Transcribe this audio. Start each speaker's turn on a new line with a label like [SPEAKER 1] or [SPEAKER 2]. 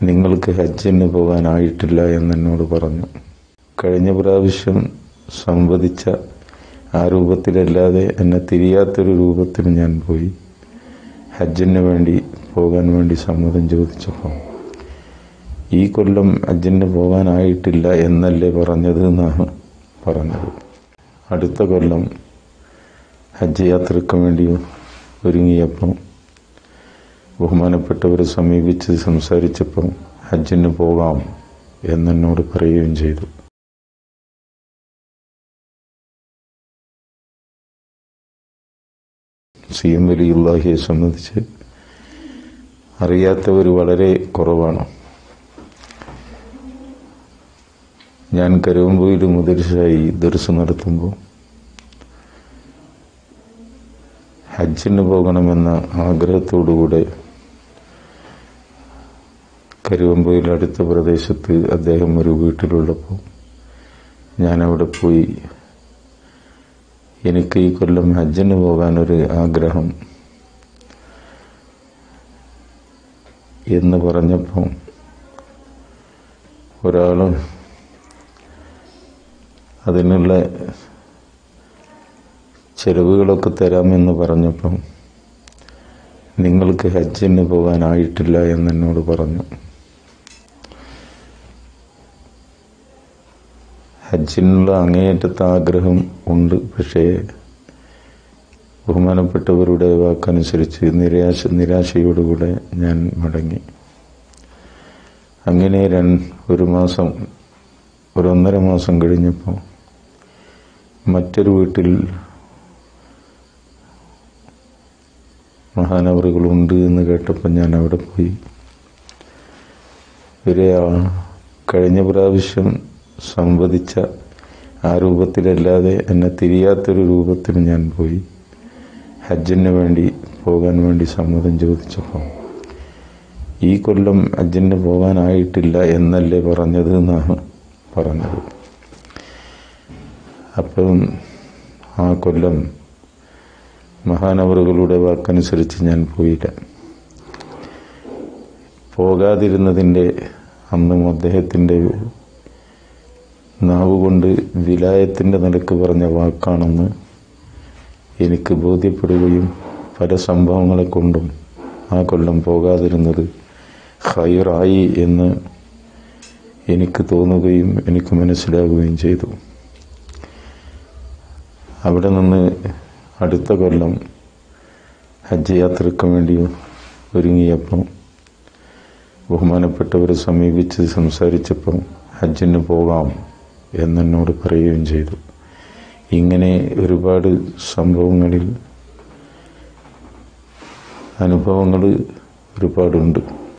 [SPEAKER 1] നിങ്ങൾക്ക് ഹജ്ജിന് പോകാനായിട്ടില്ല എന്നെന്നോട് പറഞ്ഞു കഴിഞ്ഞ പ്രാവശ്യം സംവദിച്ച ആ രൂപത്തിലല്ലാതെ എന്നെ തിരിയാത്തൊരു രൂപത്തിൽ ഞാൻ പോയി ഹജ്ജിന് വേണ്ടി പോകാൻ വേണ്ടി സമ്മതം ചോദിച്ചപ്പോൾ ഈ കൊല്ലം ഹജ്ജിന് പോകാനായിട്ടില്ല എന്നല്ലേ പറഞ്ഞത് എന്നാണ് പറഞ്ഞത് അടുത്ത കൊല്ലം ഹജ്ജ് യാത്രയ്ക്ക് വേണ്ടി ഒരുങ്ങിയപ്പോൾ ബഹുമാനപ്പെട്ടവരെ സമീപിച്ച് സംസാരിച്ചപ്പോൾ ഹജ്ജിന് പോകാം എന്നെന്നോട് പറയുകയും ചെയ്തു സി എം വലിയുള്ളാഹിയെ സംബന്ധിച്ച് അറിയാത്തവർ വളരെ കുറവാണ് ഞാൻ കരുവമ്പൂയിൽ മുദരിസായി ദർസ് നടത്തുമ്പോൾ ഹജ്ജിന് പോകണമെന്ന ആഗ്രഹത്തോടുകൂടെ കരുവമ്പയിൽ അടുത്ത പ്രദേശത്ത് അദ്ദേഹം ഒരു വീട്ടിലുള്ളപ്പോൾ ഞാൻ അവിടെ പോയി എനിക്ക് ഈ കൊല്ലം ഹജ്ജിന് പോകാനൊരു ആഗ്രഹം എന്ന് പറഞ്ഞപ്പോൾ ഒരാൾ അതിനുള്ള ചെലവുകളൊക്കെ തരാമെന്ന് പറഞ്ഞപ്പം നിങ്ങൾക്ക് ഹജ്ജിന് പോകാനായിട്ടില്ല എന്നെന്നോട് പറഞ്ഞു ഹജ്ജിനുള്ള അങ്ങേയറ്റത്തെ ആഗ്രഹം ഉണ്ട് പക്ഷേ ബഹുമാനപ്പെട്ടവരുടെ വാക്കനുസരിച്ച് നിരാശ നിരാശയോടുകൂടെ ഞാൻ മടങ്ങി അങ്ങനെ രണ്ട് ഒരു മാസം ഒരു ഒന്നര മാസം കഴിഞ്ഞപ്പോൾ മറ്റൊരു വീട്ടിൽ മഹാനവറുകളുണ്ട് എന്ന് കേട്ടപ്പോൾ ഞാൻ അവിടെ പോയി ഇവരെ കഴിഞ്ഞ പ്രാവശ്യം സംവദിച്ച ആ രൂപത്തിലല്ലാതെ എന്നെ തിരിയാത്തൊരു രൂപത്തിൽ ഞാൻ പോയി ഹജ്ജിന് വേണ്ടി പോകാൻ വേണ്ടി സമ്മതം ചോദിച്ചപ്പോൾ ഈ കൊല്ലം ഹജ്ജിന് പോകാനായിട്ടില്ല എന്നല്ലേ പറഞ്ഞത് എന്നാണ് പറഞ്ഞത് അപ്പം ആ കൊല്ലം മഹാനവറുകളുടെ വാക്കനുസരിച്ച് ഞാൻ പോയില്ല പോകാതിരുന്നതിൻ്റെ അന്നും അദ്ദേഹത്തിൻ്റെ നാവുകൊണ്ട് വിലായത്തിൻ്റെ നിലക്ക് പറഞ്ഞ വാക്കാണെന്ന് എനിക്ക് ബോധ്യപ്പെടുകയും പല സംഭവങ്ങളെ കൊണ്ടും ആ കൊല്ലം പോകാതിരുന്നത് ഹൈറായി എന്ന് എനിക്ക് തോന്നുകയും എനിക്ക് മനസ്സിലാകുകയും ചെയ്തു അവിടെ നിന്ന് അടുത്ത കൊല്ലം ഹജ്ജ് യാത്രയ്ക്ക് വേണ്ടി ഒരുങ്ങിയപ്പോൾ ബഹുമാനപ്പെട്ടവരെ സമീപിച്ച് സംസാരിച്ചപ്പോൾ ഹജ്ജിന് പോകാം എന്നെന്നോട് പറയുകയും ചെയ്തു ഇങ്ങനെ ഒരുപാട് സംഭവങ്ങളിൽ അനുഭവങ്ങൾ ഒരുപാടുണ്ട്